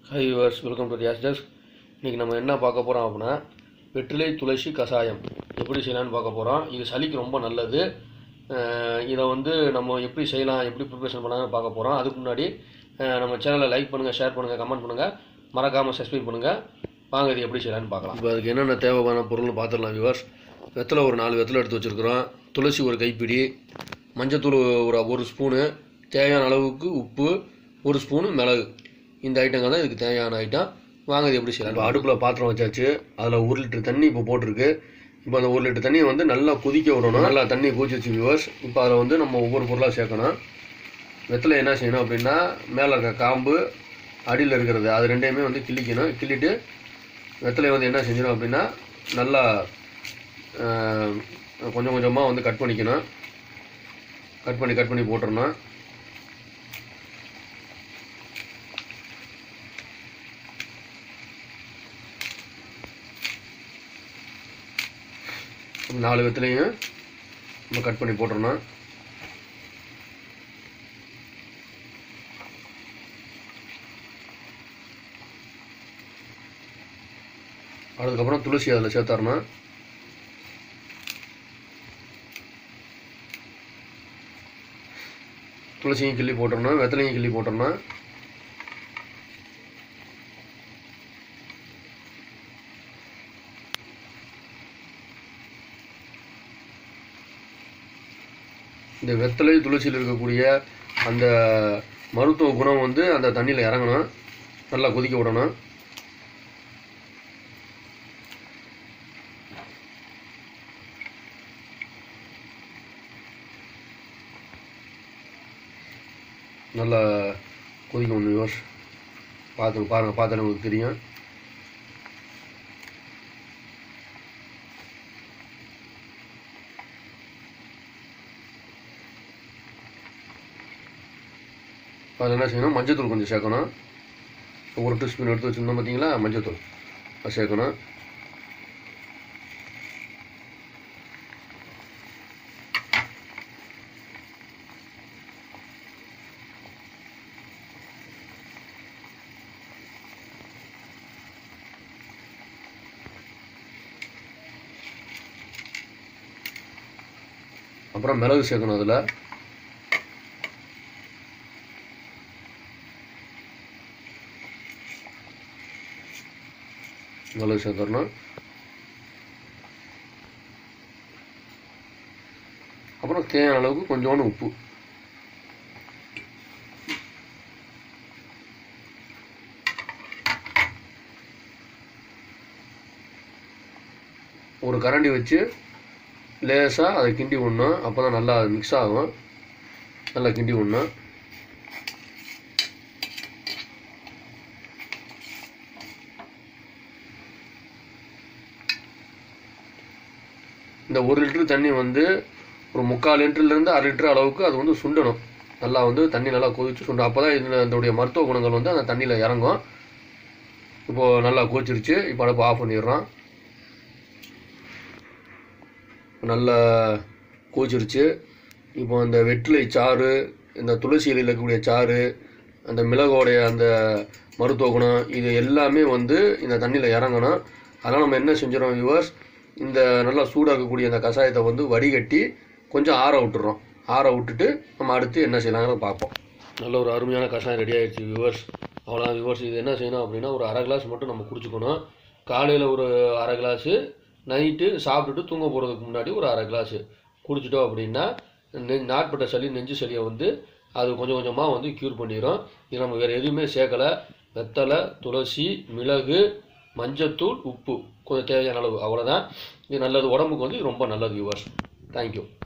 high viewers welcome to Riyas desk இன்றைக்கி நம்ம என்ன பார்க்க போகிறோம் அப்படின்னா வெற்றிலை துளசி கஷாயம் எப்படி செய்யலாம்னு பார்க்க போகிறோம் இது சளிக்கு ரொம்ப நல்லது அஹ் இதை வந்து நம்ம எப்படி செய்யலாம் எப்படி ப்ரிப்பரேஷன் பண்ணலாம்னு பார்க்க போகிறோம் அதுக்கு முன்னாடி அஹ் நம்ம சேனலை லைக் பண்ணுங்கள் ஷேர் பண்ணுங்கள் கமெண்ட் பண்ணுங்கள் மறக்காமல் சப்ஸ்கிரைப் பண்ணுங்கள் வாங்க இது எப்படி செய்யலாம்னு பார்க்கலாம் இப்போ அதுக்கு என்னென்ன தேவையான பொருள்னு பார்த்துடலாம் வியூவர்ஸ் வெத்தலை ஒரு நாலு வெத்தலை எடுத்து வச்சுருக்குறோம் துளசி ஒரு கைப்பிடி மஞ்சத்தூள் ஒரு ஒரு ஸ்பூனு தேவையான அளவுக்கு உப்பு ஒரு ஸ்பூனு மிளகு இந்த ஐட்டங்கள் தான் இதுக்கு தேவையான ஐட்டம் வாங்க இது எப்படி செய்யலாம் இப்போ அடுப்பில் பாத்திரம் வச்சாச்சு அதில் ஒரு லிட்டர் தண்ணி இப்போ போட்டிருக்கு இப்போ அந்த ஒரு லிட்டர் தண்ணியை வந்து நல்லா கொதிக்க விடணும் நல்லா தண்ணி கொதிச்சு வியூவர்ஸ் இப்போ அதில் வந்து நம்ம ஒவ்வொரு பொருளாக சேர்க்கணும் வெத்தலை என்ன செய்யணும் அப்படின்னா மேலே இருக்க காம்பு அடியில் இருக்கிறது அது ரெண்டையுமே வந்து கிள்ளிக்கணும் கிள்ளிட்டு வெத்தலையை வந்து என்ன செஞ்சிடும் அப்படின்னா நல்லா ஆஹ், கொஞ்சம் கொஞ்சமாக வந்து கட் பண்ணிக்கணும் கட் பண்ணி கட் பண்ணி போட்டுறணும் நாலு வெத்தலையும் நம்ம கட் பண்ணி போட்டுறணும் அதுக்கப்புறம் துளசி அதில் சேர்த்தரணும் துளசியும் கிள்ளி போட்டுறணும் வெத்தலையும் கிள்ளி போட்டுறணும் இந்த வெத்தலை துளசியில் இருக்கக்கூடிய அந்த மருத்துவ குணம் வந்து அந்த தண்ணியில் இறங்கணும் நல்லா கொதிக்க விடணும் நல்லா கொதிக்க ஒன்று யோஸ் பார்த்து பாருங்கள் பார்த்தாலே உங்களுக்கு தெரியும் அதில் என்ன செய்யணும் மஞ்சத்தூள் கொஞ்சம் சேர்க்கணும் ஒரு டீஸ்பூன் எடுத்து வச்சுருந்தோம் பார்த்தீங்களா மஞ்சத்தூள் அது சேர்க்கணும் அப்புறம் மிளகு சேர்க்கணும் அதில் மிளகு சேர்த்துடணும் அப்புறம் தேவையான அளவுக்கு கொஞ்சோண்டு உப்பு ஒரு கரண்டி வச்சு லேசாக அதை கிண்டி விடணும் அப்போ தான் நல்லா மிக்ஸ் ஆகும் நல்லா கிண்டி விடணும் இந்த ஒரு லிட்டர் தண்ணி வந்து ஒரு முக்கால் லிட்டர்லேருந்து அரை லிட்டர் அளவுக்கு அது வந்து சுண்டணும் நல்லா வந்து தண்ணி நல்லா கொதிச்சு சுண்டும் அப்போ தான் இதில் இதோடைய மருத்துவ குணங்கள் வந்து அந்த தண்ணியில் இறங்கும் இப்போது நல்லா கொதிச்சிருச்சு இப்போ அடுப்பு ஆஃப் பண்ணிடுறோம் நல்லா கொதிச்சிருச்சு இப்போ அந்த வெற்றிலை சாறு இந்த துளசி இலையில் இருக்கக்கூடிய சாறு அந்த மிளகோடைய அந்த மருத்துவ குணம் இது எல்லாமே வந்து இந்த தண்ணியில் இறங்கணும் அதனால் நம்ம என்ன செஞ்சிடறோம் வியூவர்ஸ் இந்த நல்லா சூடாக்கக்கூடிய அந்த கஷாயத்தை வந்து வடிகட்டி கொஞ்சம் ஆற விட்டுறோம் ஆற விட்டுட்டு நம்ம அடுத்து என்ன செய்யலாங்கிறத பார்ப்போம் நல்ல ஒரு அருமையான கஷாயம் ரெடி ஆயிடுச்சு வியூவர்ஸ் அவ்வளோ வியூவர்ஸ் இது என்ன செய்யணும் அப்படின்னா ஒரு அரை கிளாஸ் மட்டும் நம்ம குடிச்சுக்கணும் காலையில் ஒரு அரை கிளாஸு நைட்டு சாப்பிட்டுட்டு தூங்க போகிறதுக்கு முன்னாடி ஒரு அரை கிளாஸு குடிச்சிட்டோம் அப்படின்னா நெ நாட்பட்ட சளி நெஞ்சு சளியை வந்து அது கொஞ்சம் கொஞ்சமாக வந்து க்யூர் பண்ணிடும் இது நம்ம வேறு எதுவுமே சேர்க்கலை வெத்தலை துளசி மிளகு மஞ்சத்தூள் உப்பு கொஞ்சம் தேவையான அளவு அவ்வளோதான் இது நல்லது உடம்புக்கு வந்து இது ரொம்ப நல்லது வியூவர்ஸ் தேங்க்யூ